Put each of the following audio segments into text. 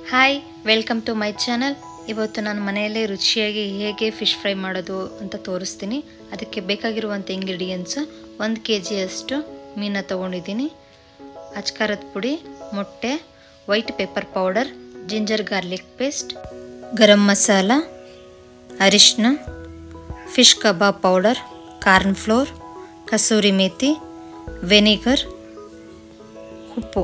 hi welcome to my channel ಇವತ್ತು ನಾನು ಮನೆಯಲ್ಲೇ ರುಚಿಯಾಗಿ ಹೇಗೆ ಫಿಶ್ ಫ್ರೈ ಮಾಡೋದು ಅಂತ ತೋರಿಸ್ತೀನಿ ಅದಕ್ಕೆ ಬೇಕಾಗಿರುವಂಥ ಇಂಗ್ರೀಡಿಯೆಂಟ್ಸು ಒಂದು ಕೆ ಜಿಯಷ್ಟು ಮೀನ ತೊಗೊಂಡಿದ್ದೀನಿ ಅಚ್ಕಾರದ ಪುಡಿ ಮೊಟ್ಟೆ white pepper powder ginger garlic paste garam masala ಅರಿಶಿನ fish kebab powder corn flour kasuri methi vinegar ಉಪ್ಪು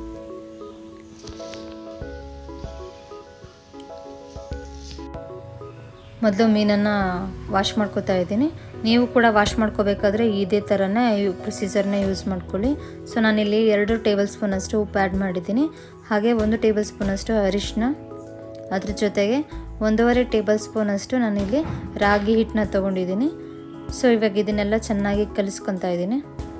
ಮೊದಲು ಮೀನನ್ನು ವಾಶ್ ಮಾಡ್ಕೋತಾ ಇದ್ದೀನಿ ನೀವು ಕೂಡ ವಾಶ್ ಮಾಡ್ಕೋಬೇಕಾದ್ರೆ ಇದೇ ಥರನೇ ಪ್ರೊಸೀಜರ್ನ ಯೂಸ್ ಮಾಡ್ಕೊಳ್ಳಿ ಸೊ ನಾನಿಲ್ಲಿ ಎರಡು ಟೇಬಲ್ ಸ್ಪೂನಷ್ಟು ಉಪ್ಪು ಆ್ಯಡ್ ಮಾಡಿದ್ದೀನಿ ಹಾಗೆ ಒಂದು ಟೇಬಲ್ ಸ್ಪೂನಷ್ಟು ಅರಿಶಿನ ಅದ್ರ ಜೊತೆಗೆ ಒಂದೂವರೆ ಟೇಬಲ್ ಸ್ಪೂನಷ್ಟು ನಾನಿಲ್ಲಿ ರಾಗಿ ಹಿಟ್ಟನ್ನ ತೊಗೊಂಡಿದ್ದೀನಿ ಸೊ ಇವಾಗ ಇದನ್ನೆಲ್ಲ ಚೆನ್ನಾಗಿ ಕಲಿಸ್ಕೊತಾ ಇದ್ದೀನಿ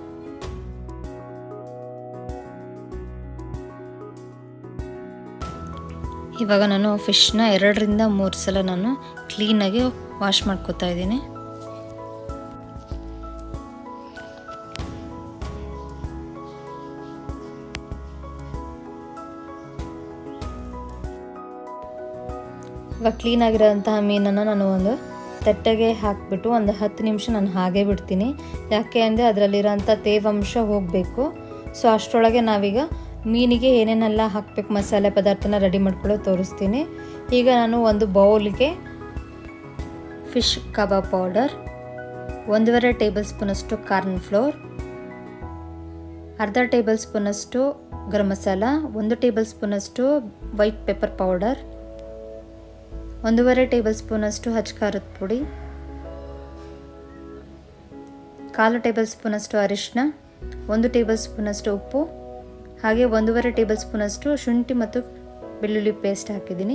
ಇವಾಗ ನಾನು ಫಿಶ್ನ ಎರಡರಿಂದ ಮೂರು ಸಲ ನಾನು ಕ್ಲೀನಾಗಿ ವಾಶ್ ಮಾಡ್ಕೋತಾ ಇದ್ದೀನಿ ಇವಾಗ ಕ್ಲೀನಾಗಿರೋಂತಹ ಮೀನನ್ನು ನಾನು ಒಂದು ತಟ್ಟೆಗೆ ಹಾಕಿಬಿಟ್ಟು ಒಂದು ಹತ್ತು ನಿಮಿಷ ನಾನು ಹಾಗೆ ಬಿಡ್ತೀನಿ ಯಾಕೆ ಅಂದರೆ ಅದರಲ್ಲಿರೋಂಥ ತೇವಾಂಶ ಹೋಗಬೇಕು ಸೊ ಅಷ್ಟರೊಳಗೆ ನಾವೀಗ ಮೀನಿಗೆ ಏನೇನೆಲ್ಲ ಹಾಕಬೇಕು ಮಸಾಲೆ ಪದಾರ್ಥನ ರೆಡಿ ಮಾಡ್ಕೊಳ್ಳೋದು ತೋರಿಸ್ತೀನಿ ಈಗ ನಾನು ಒಂದು ಬೌಲ್ಗೆ ಫಿಶ್ ಕಬಾಬ್ ಪೌಡರ್ ಒಂದೂವರೆ ಟೇಬಲ್ ಸ್ಪೂನಷ್ಟು ಕಾರ್ನ್ ಫ್ಲೋರ್ ಅರ್ಧ ಟೇಬಲ್ ಸ್ಪೂನಷ್ಟು ಗರಂ ಮಸಾಲ ಒಂದು ಟೇಬಲ್ ಸ್ಪೂನಷ್ಟು ವೈಟ್ ಪೆಪ್ಪರ್ ಪೌಡರ್ ಒಂದೂವರೆ ಟೇಬಲ್ ಸ್ಪೂನಷ್ಟು ಹಚ್ಕಾರದ ಪುಡಿ ಕಾಲು ಟೇಬಲ್ ಸ್ಪೂನಷ್ಟು ಅರಿಶಿನ ಒಂದು ಟೇಬಲ್ ಸ್ಪೂನಷ್ಟು ಉಪ್ಪು ಹಾಗೆ ಒಂದೂವರೆ ಟೇಬಲ್ ಸ್ಪೂನಷ್ಟು ಶುಂಠಿ ಮತ್ತು ಬೆಳ್ಳುಳ್ಳಿ ಪೇಸ್ಟ್ ಹಾಕಿದ್ದೀನಿ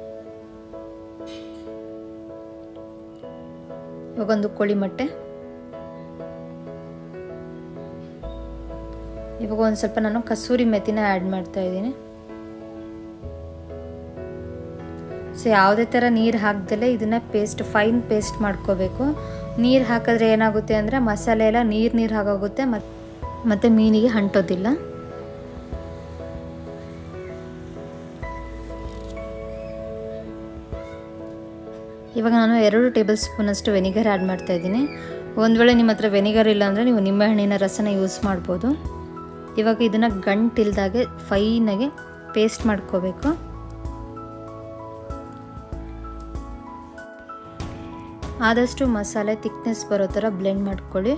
ಇವಾಗ ಒಂದು ಕೋಳಿ ಮೊಟ್ಟೆ ಇವಾಗ ಒಂದು ಸ್ವಲ್ಪ ನಾನು ಕಸೂರಿ ಮೆಥಿನ ಆ್ಯಡ್ ಮಾಡ್ತಾ ಇದ್ದೀನಿ ಸೊ ಯಾವುದೇ ಥರ ನೀರು ಹಾಕ್ದಲೇ ಇದನ್ನು ಪೇಸ್ಟ್ ಫೈನ್ ಪೇಸ್ಟ್ ಮಾಡ್ಕೋಬೇಕು ನೀರು ಹಾಕಿದ್ರೆ ಏನಾಗುತ್ತೆ ಅಂದರೆ ಮಸಾಲೆ ಎಲ್ಲ ನೀರು ನೀರು ಹಾಗಾಗುತ್ತೆ ಮತ್ತು ಮತ್ತು ಮೀನಿಗೆ ಅಂಟೋದಿಲ್ಲ ಇವಾಗ ನಾನು ಎರಡು ಟೇಬಲ್ ಸ್ಪೂನಷ್ಟು ವೆನಿಗರ್ ಆ್ಯಡ್ ಮಾಡ್ತಾ ಇದ್ದೀನಿ ಒಂದು ವೇಳೆ ನಿಮ್ಮ ಹತ್ರ ವೆನಿಗರ್ ಇಲ್ಲ ಅಂದರೆ ನೀವು ನಿಂಬೆಹಣ್ಣಿನ ರಸನ ಯೂಸ್ ಮಾಡ್ಬೋದು ಇವಾಗ ಇದನ್ನು ಗಂಟಿಲ್ದಾಗೆ ಫೈನಾಗಿ ಪೇಸ್ಟ್ ಮಾಡ್ಕೋಬೇಕು ಆದಷ್ಟು ಮಸಾಲೆ ತಿಕ್ನೆಸ್ ಬರೋ ಥರ ಬ್ಲೆಂಡ್ ಮಾಡ್ಕೊಳ್ಳಿ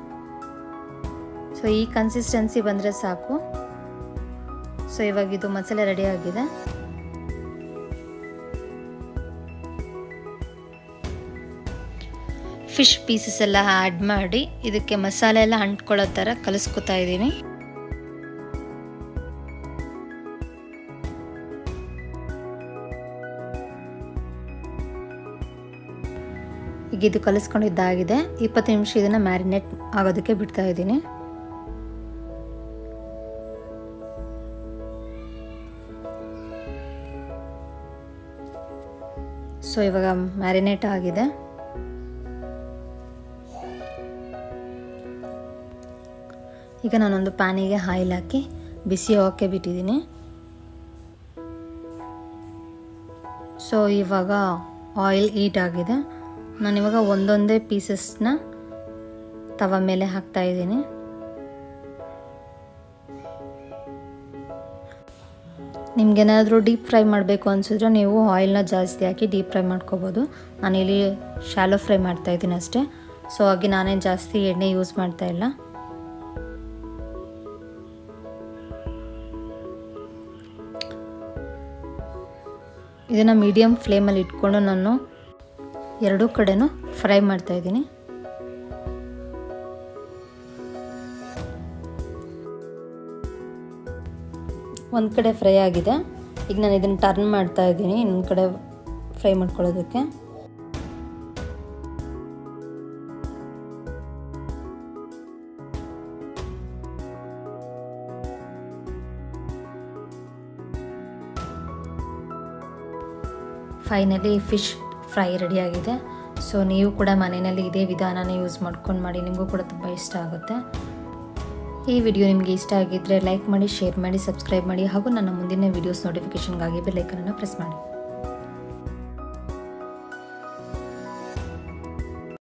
ಸೊ ಈ ಕನ್ಸಿಸ್ಟೆನ್ಸಿ ಬಂದರೆ ಸಾಕು ಸೊ ಇವಾಗ ಇದು ಮಸಾಲೆ ರೆಡಿ ಆಗಿದೆ ಫಿಶ್ ಪೀಸಸ್ ಎಲ್ಲ ಆ್ಯಡ್ ಮಾಡಿ ಇದಕ್ಕೆ ಮಸಾಲೆ ಎಲ್ಲ ಅಂಟ್ಕೊಳ್ಳೋ ಥರ ಕಲಿಸ್ಕೊತಾ ಇದ್ದೀನಿ ಈಗ ಇದು ಕಲಿಸ್ಕೊಂಡಿದ್ದಾಗಿದೆ ಇಪ್ಪತ್ತು ನಿಮಿಷ ಇದನ್ನು ಮ್ಯಾರಿನೇಟ್ ಆಗೋದಕ್ಕೆ ಬಿಡ್ತಾ ಇದ್ದೀನಿ ಸೊ ಇವಾಗ ಮ್ಯಾರಿನೇಟ್ ಆಗಿದೆ ಈಗ ನಾನೊಂದು ಪ್ಯಾನಿಗೆ ಆಯಿಲ್ ಹಾಕಿ ಬಿಸಿ ಹೋಗೋಕ್ಕೆ ಬಿಟ್ಟಿದ್ದೀನಿ ಸೊ ಇವಾಗ ಆಯಿಲ್ ಹೀಟ್ ಆಗಿದೆ ನಾನಿವಾಗ ಒಂದೊಂದೇ ಪೀಸಸ್ನ ತವ ಮೇಲೆ ಹಾಕ್ತಾ ಇದ್ದೀನಿ ನಿಮ್ಗೇನಾದರೂ ಡೀಪ್ ಫ್ರೈ ಮಾಡಬೇಕು ಅನಿಸಿದ್ರೆ ನೀವು ಆಯಿಲ್ನ ಜಾಸ್ತಿ ಹಾಕಿ ಡೀಪ್ ಫ್ರೈ ಮಾಡ್ಕೋಬೋದು ನಾನಿಲ್ಲಿ ಶಾಲೋ ಫ್ರೈ ಮಾಡ್ತಾ ಇದ್ದೀನಿ ಅಷ್ಟೇ ಸೊ ಹಾಗೆ ನಾನೇನು ಜಾಸ್ತಿ ಎಣ್ಣೆ ಯೂಸ್ ಮಾಡ್ತಾ ಇಲ್ಲ ಇದನ್ನು ಮೀಡಿಯಮ್ ಫ್ಲೇಮಲ್ಲಿ ಇಟ್ಕೊಂಡು ನಾನು ಎರಡೂ ಕಡೆನೂ ಫ್ರೈ ಮಾಡ್ತಾ ಇದ್ದೀನಿ ಒಂದು ಕಡೆ ಫ್ರೈ ಆಗಿದೆ ಈಗ ನಾನು ಇದನ್ನು ಟರ್ನ್ ಮಾಡ್ತಾ ಇದ್ದೀನಿ ಇನ್ನೊಂದು ಕಡೆ ಫ್ರೈ ಮಾಡ್ಕೊಳ್ಳೋದಕ್ಕೆ ಫೈನಲಿ ಫಿಶ್ ಫ್ರೈ ರೆಡಿಯಾಗಿದೆ ಸೊ ನೀವು ಕೂಡ ಮನೆಯಲ್ಲಿ ಇದೇ ವಿಧಾನನ ಯೂಸ್ ಮಾಡ್ಕೊಂಡು ಮಾಡಿ ನಿಮಗೂ ಕೂಡ ತುಂಬ ಇಷ್ಟ ಆಗುತ್ತೆ ಈ ವಿಡಿಯೋ ನಿಮಗೆ ಇಷ್ಟ ಆಗಿದ್ದರೆ ಲೈಕ್ ಮಾಡಿ ಶೇರ್ ಮಾಡಿ ಸಬ್ಸ್ಕ್ರೈಬ್ ಮಾಡಿ ಹಾಗೂ ನನ್ನ ಮುಂದಿನ ವೀಡಿಯೋಸ್ ನೋಟಿಫಿಕೇಷನ್ಗಾಗಿ ಬೆಲ್ಲೈಕನನ್ನು ಪ್ರೆಸ್ ಮಾಡಿ